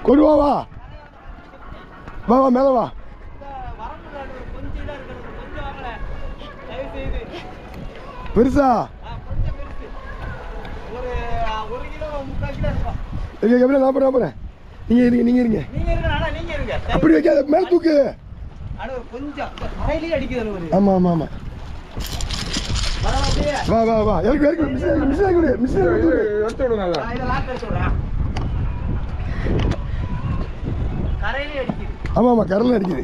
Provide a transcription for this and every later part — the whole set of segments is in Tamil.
கொண்டு வா வா வா வா மேலே வா வரம்பு நடுவுல கொஞ்சம் இதா இருக்கணும் கொஞ்சம் வாங்கல தயவு செய்து பெருசா ஆ, கொஞ்சம் பெருசு ஒரு ஆ, ஒரு கிலோ முக்கால் கிலோ இருக்கும் இங்க எப்படி நான் போகிறேன் நான் போகிறேன் நீங்கள் இருங்க நீங்கள் இருங்க நீங்க இருங்க அண்ணா நீங்க இருங்க அப்படி வைக்காத மேலே தூக்கு அண்ணா ஒரு கொஞ்சம் இந்த கரையிலேயே அடிக்குது ஒரு ஆமாம் ஆமாம் ஆமாம் வரவா அப்படியே வா வா வா எனக்கு எனக்கு மிஷின் மிஷின் கொடு மிஷின் கொடு எடுத்து விடுங்க நான் இதை லாக் எடுத்து விடுறேன் கரையிலேயே அடிக்குது ஆமாம் ஆமாம் கரல் அடிக்குது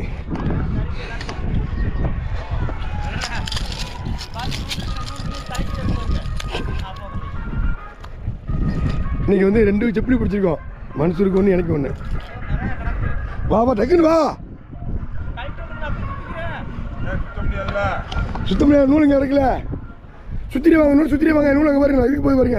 இன்னைக்கு வந்து ரெண்டு செப்பலி பிடிச்சிருக்கோம் மனுஷருக்கு ஒன்று எனக்கு ஒன்று வா வா டக்குன்னு வா சுத்தம் முடியாத நூல் இங்கே இருக்குல்ல சுத்திரி வாங்க நூல் சுத்திரி வாங்க நூல் அங்கே பாருங்க இதுக்கு போய் பாருங்க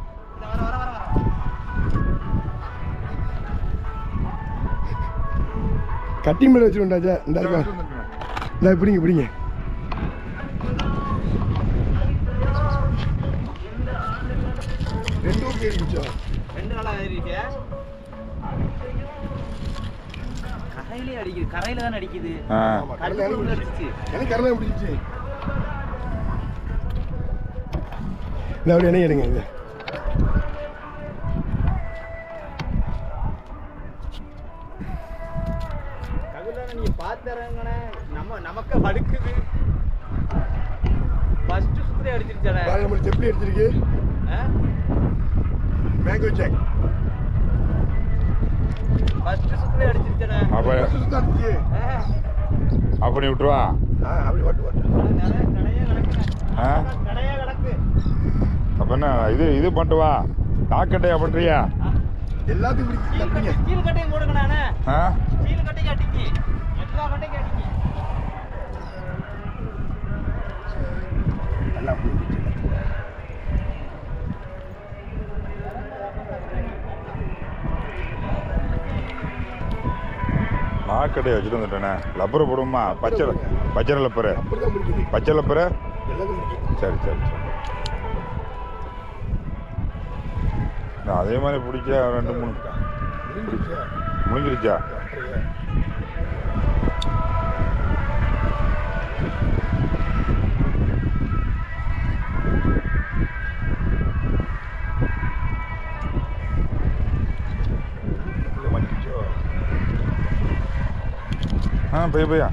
கட்டி மேலே வச்சுருந்தாச்சா இந்த இருக்கா இந்த பிடிங்க பிடிங்க ரெண்டு ஓகே இருந்துச்சா ரெண்டு நாளா ஏறிட்டு கரையிலே அடிக்குது கரையில தான் அடிக்குது ஆ ஆமாம் கடலை கரையில உள்ள அடிச்சிச்சு அடிச்சு எனக்கு கடலை பிடிச்சிச்சு இல்லை அப்படி என்ன எடுங்க இது தகுதான நீங்க பாத்துறங்கண்ணே நம்ம நமக்கு வடுக்குது ஃபர்ஸ்ட் சுத்தி அடிச்சிருச்சானே பாருங்க நம்ம செப்பலி எடுத்திருக்கு மேங்கோ ஜாக் ஃபர்ஸ்ட் சுத்தி அடிச்சிருச்சானே அப்ப சுத்தம் அடிச்சு அப்படி விட்டுருவா ஆ அப்படி ஓட்டு ஓட்டு நிறைய கடையே கிடக்கு ஆ கடையே கிடக்கு அப்ப என்ன இது இது பண்ணிட்டு வா தாக்கட்டையா பண்றியா எல்லாத்தையும் பிடிச்சி கீழ் தப்பிங்க கட்டை கீழ் கட்டையும் போடுங்கண்ணே ஆ கீழ் கட்டைக்கு அடிக்கி எல்லா கட்டைக்கும் அடிக்கி எல்லாம் பிடிச்சி நாக்கட்டையை வச்சுட்டு வந்துட்டேனே லப்பர் போடுமா பச்சை பச்சை லப்பரு அப்படி தான் பிடிக்குது பச்சை லப்பரு எல்லாத்தையும் பிடிக்கும் சரி சரி சரி நான் அதே மாதிரி பிடிச்சா ரெண்டு மூணு முடிஞ்சிருச்சா? முடிஞ்சிருச்சா அப்படியா? உள்ள மாட்டிக்கிச்சோ? ஆ பையா பையா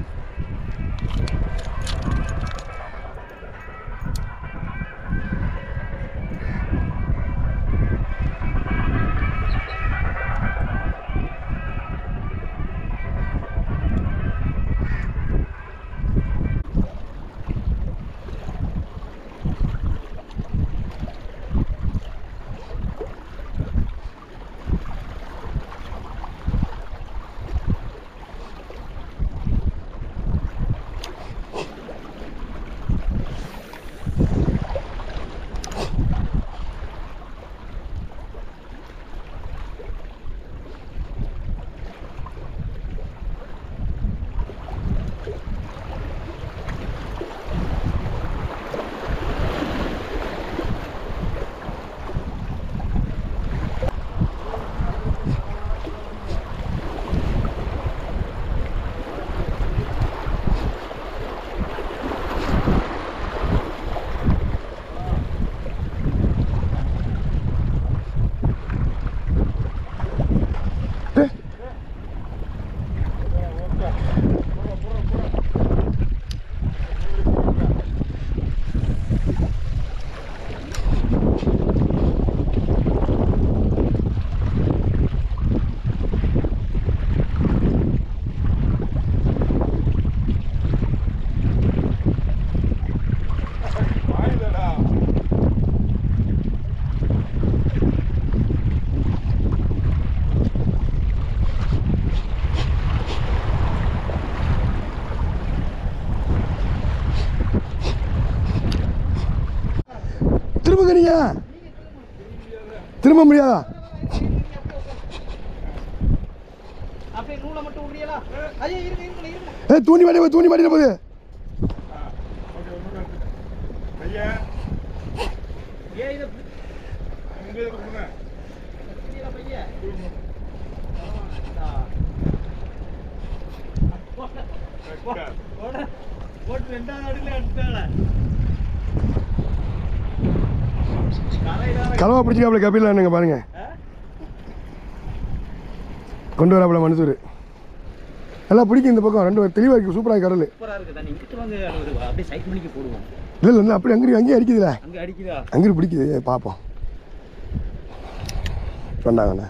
திரும்புங்க நீங்க திரும்ப முடியாதா அப்படியே நூலை மட்டும் விடுறீங்களா ஐயா இருக்கு இருக்கு இருக்கு ஏ தூணி மாட்டி தூணி மாட்டிட போகுது ஏன் இதை பிடிக்கல பையன் போட- போட்டு ரெண்டாவது அடுக்குல அடிச்சிட்டாங்களே. கரையில கலவா பிடிச்சிக்காப்புல கபிலானுங்க பாருங்க ஆ? கொண்டு வராப்புல மனுஷூர் நல்லா பிடிக்கும் இந்த பக்கம் ரெண்டு தெளிவாக இருக்குது சூப்பராக கடல் சூப்பரா இருக்கு தண்ணி இங்கிட்டு வந்து ஒரு அப்படியே சைட் மணிக்கு போடுவோம் இல்லை இல்லை அப்படி அங்கே அங்கேயே அடிக்குதுல அங்க அடிக்குதா அங்கே பிடிக்குது பார்ப்போம் வேண்டாங்கண்ணா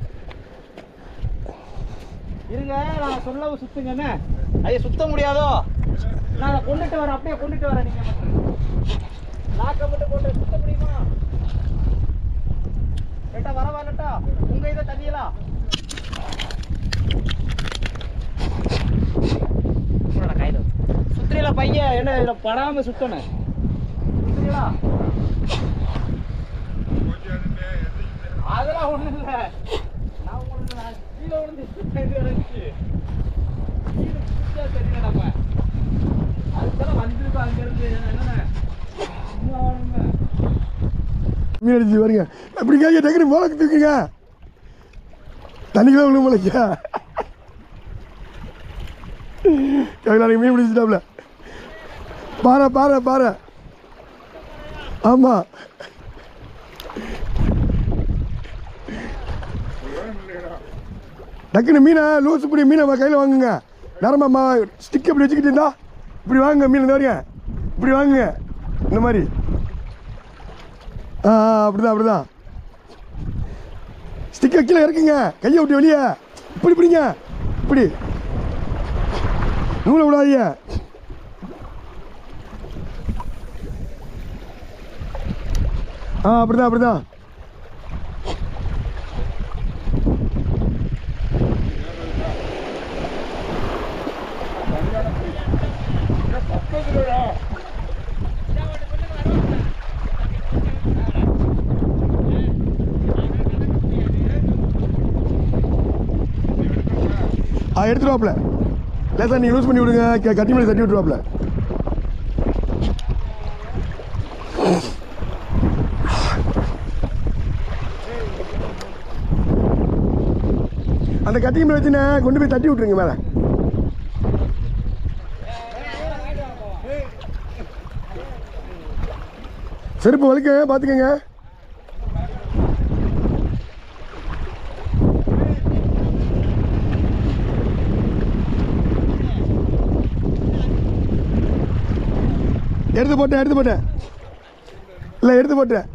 இருங்க நான் சொல்ல சுத்துங்கண்ணே ஐயா சுத்த முடியாதோ நான் அதை கொண்டுட்டு வரேன் அப்படியே கொண்டுட்டு வரேன் நீங்க மட்டும் லாக்க மட்டும் போட்டு சுத்த முடியுமா கேட்டா வரவா இல்லட்டா உங்க இதை தண்ணியலாம் கையில சுத்திரல பையன் என்ன இதுல படாம சுத்தணும் சுத்திரலா அதெல்லாம் ஒண்ணும் இல்ல நான் உங்களுக்கு நான் கீழே விழுந்து இது இருந்துச்சு கீழே குதிச்சா தெரியல நம்ம அதுக்கெல்லாம் வந்துருக்கோம் அங்க இருந்து என்னண்ணே சும்மா வாழுங்க மீன் அடிச்சு வருங்க அப்படி கேட்க டக்குனு மோளக்கு தூக்குங்க தண்ணிக்குள்ள விழும் மலைக்கா நாளைக்கு மீன் பிடிச்சிட்டாப்ல பாறை பாறை பாறை ஆமாம் டக்குனு மீனை லூசு பிடி மீனை கையில் வாங்குங்க நரம்பா ஸ்டிக் இப்படி வச்சுக்கிட்டு இருந்தா இப்படி வாங்குங்க மீன் இந்த வரையும் இப்படி வாங்குங்க இந்த மாதிரி ஆ ஆ, அப்படிதான் அப்படிதான் ஸ்டிக்கை கீழே இறக்குங்க கையை விட்டு வெளியே இப்படி பிடிங்க இப்படி நூலை விடாதீங்க ஆ அப்படிதான் அப்படிதான் ஆ எடுத்துருவாப்ல லேசா நீங்கள் யூஸ் பண்ணி விடுங்க க- கட்டி மேலே தட்டி விட்டுருவாப்ல அந்த கட்டி மேலே வச்சுனே கொண்டு போய் தட்டி விட்ருங்க மேலே செருப்பு வலிக்க பார்த்துக்கங்க எடுத்து போட்டேன் எடுத்து போட்டேன் இல்லை எடுத்து போட்டேன்